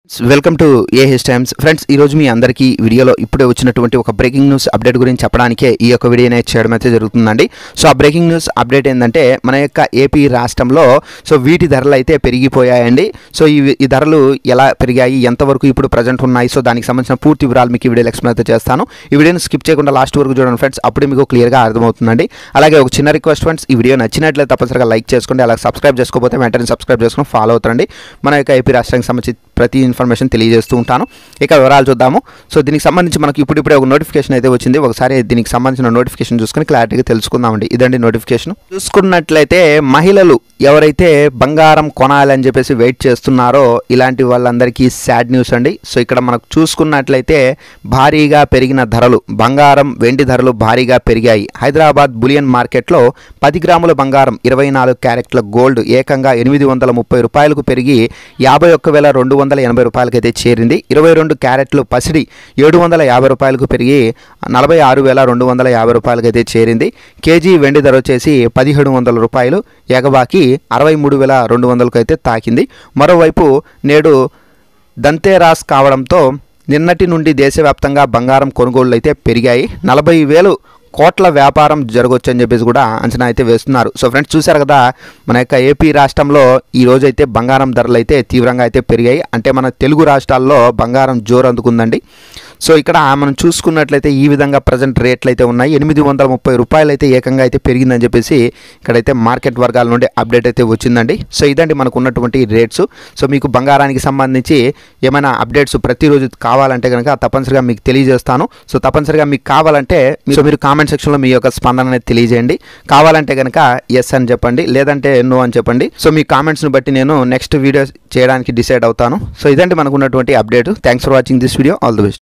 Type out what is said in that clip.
welcome to AH times friends ఈరోజు మీ అందరికీ వీడియోలో ఇప్పుడే వచ్చినటువంటి ఒక బ్రేకింగ్ న్యూస్ అప్డేట్ గురించి చెప్పడానికే ఈ యొక్క వీడియో అనేది చేయడం అయితే జరుగుతుందండి సో ఆ బ్రేకింగ్ న్యూస్ అప్డేట్ ఏంటంటే మన యొక్క ఏపీ రాష్ట్రంలో సో వీటి ధరలు అయితే పెరిగిపోయాయండి సో ఈ ఈ ధరలు ఎలా పెరిగాయి ఎంతవరకు ఇప్పుడు ప్రజెంట్ ఉన్నాయి సో దానికి సంబంధించిన పూర్తి వివరాలు మీకు ఈ వీడియోలో ఎక్స్ప్లెయిన్ అయితే చేస్తాను ఈ వీడియోని స్కిప్ చేయకుండా లాస్ట్ వరకు చూడండి ఫ్రెండ్స్ అప్పుడే మీకు క్లియర్గా అర్థమవుతుందండి అలాగే ఒక చిన్న రిక్వెస్ట్ ఫ్రెండ్స్ ఈ వీడియో నచ్చినట్లయితే తప్పనిసరిగా లైక్ చేసుకోండి అలాగే సబ్స్క్రైబ్ చేసుకోకపోతే వెంటనే సబ్స్క్రైబ్ చేసుకుని ఫాలో అవుతారండి మన యొక్క ఏపీ రాష్ట్రానికి సంబంధించి ప్రతి ఇన్ఫర్మేషన్ తెలియజేస్తూ ఉంటాను ఇక వివరాలు చూద్దాము సో దీనికి సంబంధించి మనకి ఇప్పుడిప్పుడే ఒక నోటిఫికేషన్ అయితే వచ్చింది ఒకసారి దీనికి సంబంధించిన నోటిఫికేషన్ చూసుకొని క్లారిటీగా తెలుసుకుందామండి ఇదండి నోటిఫికేషన్ చూసుకున్నట్లయితే మహిళలు ఎవరైతే బంగారం కొనాలని చెప్పేసి వెయిట్ చేస్తున్నారో ఇలాంటి వాళ్ళందరికీ సాడ్ న్యూస్ అండి సో ఇక్కడ మనకు చూసుకున్నట్లయితే భారీగా పెరిగిన ధరలు బంగారం వెండి ధరలు భారీగా పెరిగాయి హైదరాబాద్ బులియన్ మార్కెట్లో పది గ్రాముల బంగారం ఇరవై నాలుగు క్యారెట్ల గోల్డ్ ఏకంగా ఎనిమిది వందల ముప్పై రూపాయలకు పెరిగి యాభై ఒక్క వేల రెండు వందల ఎనభై రూపాయలకైతే చేరింది ఇరవై రెండు క్యారెట్లు పసిడి ఏడు వందల యాభై రూపాయలకు పెరిగి నలభై ఆరు వేల రెండు వందల యాభై రూపాయలకైతే చేరింది కేజీ వెండి ధర వచ్చేసి పదిహేడు వందల రూపాయలు ఎగబాకి అరవై మూడు వేల రెండు వందలకు అయితే తాకింది మరోవైపు నేడు దంతేరాస్ కావడంతో నిన్నటి నుండి దేశవ్యాప్తంగా బంగారం కొనుగోళ్లు అయితే పెరిగాయి నలభై వేలు కోట్ల వ్యాపారం జరగవచ్చు అని చెప్పేసి కూడా అంచనా అయితే వేస్తున్నారు సో ఫ్రెండ్స్ చూశారు కదా మన యొక్క ఏపీ రాష్ట్రంలో ఈ రోజు అయితే బంగారం ధరలు అయితే తీవ్రంగా అయితే పెరిగాయి అంటే మన తెలుగు రాష్ట్రాల్లో బంగారం జోరు అందుకుందండి సో ఇక్కడ మనం చూసుకున్నట్లయితే ఈ విధంగా ప్రజెంట్ రేట్లు అయితే ఉన్నాయి ఎనిమిది వందల ముప్పై రూపాయలు అయితే ఏకంగా అయితే పెరిగిందని చెప్పేసి ఇక్కడైతే మార్కెట్ వర్గాల నుండి అప్డేట్ అయితే వచ్చిందండి సో ఇదండి మనకు ఉన్నటువంటి రేట్స్ సో మీకు బంగారానికి సంబంధించి ఏమైనా అప్డేట్స్ ప్రతిరోజు కావాలంటే కనుక తప్పనిసరిగా మీకు తెలియజేస్తాను సో తప్పనిసరిగా మీకు కావాలంటే సో మీరు కామెంట్ సెక్షన్లో మీ యొక్క స్పందన అనేది తెలియజేయండి కావాలంటే కనుక ఎస్ అని చెప్పండి లేదంటే నో అని చెప్పండి సో మీ కామెంట్స్ని బట్టి నేను నెక్స్ట్ వీడియో చేయడానికి డిసైడ్ అవుతాను సో ఇదండి మనకు ఉన్నటువంటి update thanks for watching this video all the best